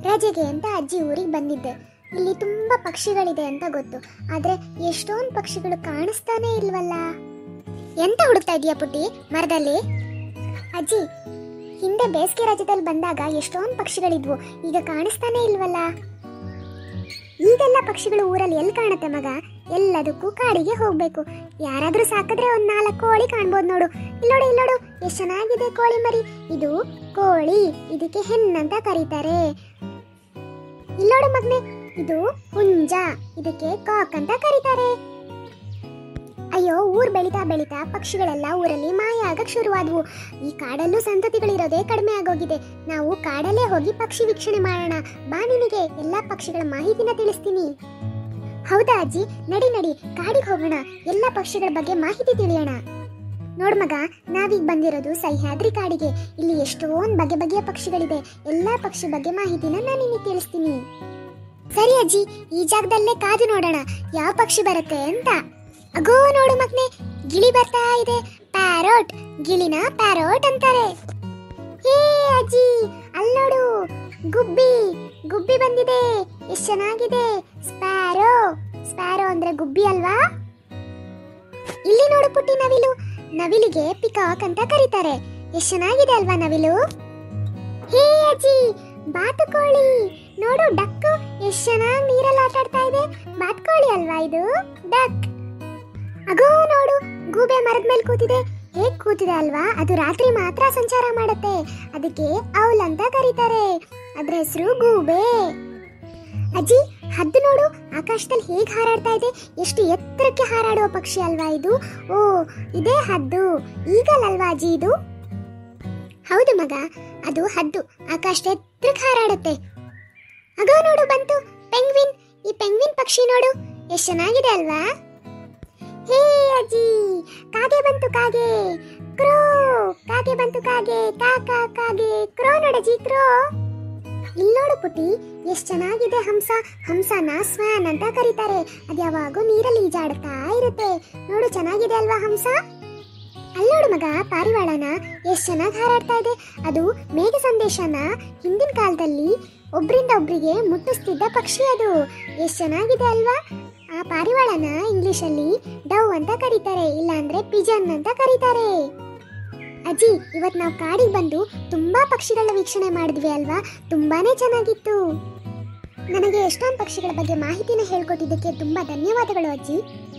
ರಜೆಗೆ ಅಂತ ಅಜ್ಜಿ ಊರಿಗೆ ಬಂದಿದ್ದೆ ಇಲ್ಲಿ ತುಂಬಾ ಪಕ್ಷಿಗಳಿದೆ ಅಂತ ಗೊತ್ತು ಆದ್ರೆ ಎಷ್ಟೊಂದು ಪಕ್ಷಿಗಳು ಕಾಣಿಸ್ತಾನೆ ಇಲ್ವಲ್ಲ ಎಂತ ಹುಡುಕ್ತಾ ಇದೀಯಾ ಪುಟ್ಟಿ ಮರದಲ್ಲಿ ಅಜ್ಜಿ ಹಿಂದೆ ಬೇಸಿಗೆ ರಜದಲ್ಲಿ ಬಂದಾಗ ಎಷ್ಟೊಂದು ಪಕ್ಷಿಗಳಿದ್ವು ಈಗ ಕಾಣಿಸ್ತಾನೆ ಇಲ್ವಲ್ಲ ಈಗೆಲ್ಲ ಪಕ್ಷಿಗಳು ಊರಲ್ಲಿ ಎಲ್ಲಿ ಕಾಣುತ್ತೆ ಮಗ ಎಲ್ಲದಕ್ಕೂ ಕಾಡಿಗೆ ಹೋಗ್ಬೇಕು ಯಾರಾದ್ರೂ ಸಾಕಿದ್ರೆ ಒಂದ್ ನಾಲ್ಕು ಕೋಳಿ ಕಾಣ್ಬೋದು ನೋಡು ಇಲ್ಲೋಡು ಇಲ್ಲೋಡು ಎಷ್ಟು ಚೆನ್ನಾಗಿದೆ ಕೋಳಿ ಮರಿ ಇದು ಕೋಳಿ ಇದಕ್ಕೆ ಹೆಣ್ಣಂತ ಕರೀತಾರೆ ಇಲ್ಲೋಡು ಮಗ್ನೆ ಇದು ಹುಂಜ ಇದಕ್ಕೆ ಕಾಕ್ ಅಂತ ಕರೀತಾರೆ ಅಯ್ಯೋ ಊರ್ ಬೆಳಿತಾ ಬೆಳಿತಾ ಪಕ್ಷಿಗಳೆಲ್ಲ ಊರಲ್ಲಿ ಮಾಯ ಆಗಕ್ ಶುರುವಾದ್ವು ಈ ಕಾಡಲ್ಲೂ ಸಂತತಿಗಳಿರೋದೇ ಕಡಿಮೆ ಆಗೋಗಿದೆ ನಾವು ಕಾಡಲ್ಲೇ ಹೋಗಿ ಪಕ್ಷಿ ವೀಕ್ಷಣೆ ಮಾಡೋಣ ಬಾ ನಿನಗೆ ಎಲ್ಲಾ ಪಕ್ಷಿಗಳ ಮಾಹಿತಿನ ತಿಳಿಸ್ತೀನಿ ಹೌದಾ ಅಜ್ಜಿ ನಡಿ ನಡಿ ಕಾಡಿಗೆ ಹೋಗೋಣ ಎಲ್ಲಾ ಪಕ್ಷಿಗಳ ಬಗ್ಗೆ ಮಾಹಿತಿ ತಿಳಿಯೋಣ ನೋಡ್ ಮಗ ನಾವೀಗ ಬಂದಿರೋದು ಸಹ್ಯಾದ್ರಿ ಕಾಡಿಗೆ ಇಲ್ಲಿ ಎಷ್ಟೊಂದ್ ಬಗೆ ಬಗೆಯ ಪಕ್ಷಿಗಳಿದೆ ಎಲ್ಲಾ ಪಕ್ಷಿ ಬಗ್ಗೆ ಮಾಹಿತಿನ ನಾನು ನಿಮಗೆ ತಿಳಿಸ್ತೀನಿ ಸರಿ ಅಜ್ಜಿ ಈ ಜಾಗದಲ್ಲೇ ಕಾದು ನೋಡೋಣ ಯಾವ ಪಕ್ಷಿ ಬರುತ್ತೆ ಅಂತ ಅಗೋ ನೋಡು ಮಗ್ನೆ ಗಿಳಿ ಬರ್ತಾ ಇದೆ ಪ್ಯಾರೋಟ್ ಗಿಳಿನ ಪ್ಯಾರೋಟ್ ಅಂತಾರೆ ಹೇ ಅಜ್ಜಿ ಅಲ್ಲೋಡು ಗುಬ್ಬಿ ಗುಬ್ಬಿ ಬಂದಿದೆ ಎಷ್ಟ್ ಚೆನ್ನಾಗಿದೆ ಸ್ಪ್ಯಾರೋ ಸ್ಪ್ಯಾರೋ ಅಂದ್ರೆ ಗುಬ್ಬಿ ಅಲ್ವಾ ಇಲ್ಲಿ ನೋಡು ಪುಟ್ಟಿ ನವಿಲು ನವಿಲಿಗೆ ಪಿಕಾಕ್ ಅಂತ ಕರೀತಾರೆ ಎಷ್ಟ್ ಚೆನ್ನಾಗಿದೆ ಅಲ್ವಾ ನವಿಲು ಹೇ ಅಜ್ಜಿ ಬಾತುಕೋಳಿ ನೋಡು ಡಕ್ಕು ಎಷ್ಟ್ ಚೆನ್ನಾಗಿ ನೀರಲ್ಲಿ ಆಟ ಆಡ್ತಾ ಇದೆ ಬಾತುಕೋಳಿ ಅಲ್ವಾ ಇದು ಡಕ್ ಅಗೋ ನೋಡು ಗೂಬೆ ಮರದ ಮೇಲೆ ಕೂತಿದೆ ಹೇಗ್ ಕೂತಿದೆ ಅಲ್ವಾ ಅದು ರಾತ್ರಿ ಮಾತ್ರ ಸಂಚಾರ ಮಾಡುತ್ತೆ ಅದಕ್ಕೆ ಔಲ್ ಅಂತ ಕರೀತಾರೆ ಅದ್ರ ಹೆಸರು ಗೂಬೆ ಅಜ್ಜಿ ಹದ್ದು ನೋಡು ಆಕಾಶದಲ್ಲಿ ಹೇಗ್ ಹಾರಾಡ್ತಾ ಇದೆ ಎಷ್ಟು ಎತ್ತರಕ್ಕೆ ಹಾರಾಡುವ ಪಕ್ಷಿ ಅಲ್ವಾ ಇದು ಓ ಇದೇ ಹದ್ದು ಈಗಲಲ್ವಾ ಅಜ್ಜಿ ಇದು ಹೌದು ಮಗ ಅದು ಹದ್ದು ಆಕಾಶದ ಎತ್ತರಕ್ಕೆ ಹಾರಾಡುತ್ತೆ ಅಗೋ ನೋಡು ಬಂತು ಪೆಂಗ್ವಿನ್ ಈ ಪೆಂಗ್ವಿನ್ ಪಕ್ಷಿ ನೋಡು ಎಷ್ಟು ಚೆನ್ನಾಗಿದೆ ಅಲ್ವಾ ಹೇ ಅಜ್ಜಿ ಕಾಗೆ ಬಂತು ಕಾಗೆ ಕ್ರೋ ಕಾಗೆ ಬಂತು ಕಾಗೆ ಕಾಕ ಕಾಗೆ ಕ್ರೋ ನೋಡಜ್ಜಿ ಕ್ರೋ ಇಲ್ಲೋಡು ಪುಟಿ ಎಷ್ಟ್ ಚೆನ್ನಾಗಿದೆ ಹಂಸ ಹಂಸನ ಸ್ವಾನ್ ಅಂತ ಕರೀತಾರೆ ಅದ್ ಯಾವಾಗೂ ನೀರಲ್ಲಿ ಈಜಾಡ್ತಾ ಇರುತ್ತೆ ನೋಡು ಚೆನ್ನಾಗಿದೆ ಅಲ್ವಾ ಹಂಸ ಅಲ್ಲೋಡು ಮಗ ಪಾರಿವಾಳನ ಎಷ್ಟ್ ಚೆನ್ನಾಗಿ ಹಾರಾಡ್ತಾ ಇದೆ ಅದು ಮೇಘ ಸಂದೇಶನ ಹಿಂದಿನ ಕಾಲದಲ್ಲಿ ಒಬ್ರಿಂದ ಒಬ್ರಿಗೆ ಮುಟ್ಟಿಸ್ತಿದ್ದ ಪಕ್ಷಿ ಅದು ಎಷ್ಟ್ ಚೆನ್ನಾಗಿದೆ ಅಲ್ವಾ ಆ ಪಾರಿವಾಳನ ಇಂಗ್ಲಿಷಲ್ಲಿ ಡವ್ ಅಂತ ಕರೀತಾರೆ ಇಲ್ಲಾಂದ್ರೆ ಪಿಜನ್ ಅಂತ ಕರೀತಾರೆ ಅಜ್ಜಿ ಇವತ್ ನಾವು ಕಾಡಿಗೆ ಬಂದು ತುಂಬಾ ಪಕ್ಷಿಗಳ ವೀಕ್ಷಣೆ ಮಾಡಿದ್ವಿ ಅಲ್ವಾ ತುಂಬಾನೇ ಚೆನ್ನಾಗಿತ್ತು ನನಗೆ ಎಷ್ಟೊಂದು ಪಕ್ಷಿಗಳ ಬಗ್ಗೆ ಮಾಹಿತಿನ ಹೇಳ್ಕೊಟ್ಟಿದ್ದಕ್ಕೆ ತುಂಬಾ ಧನ್ಯವಾದಗಳು ಅಜ್ಜಿ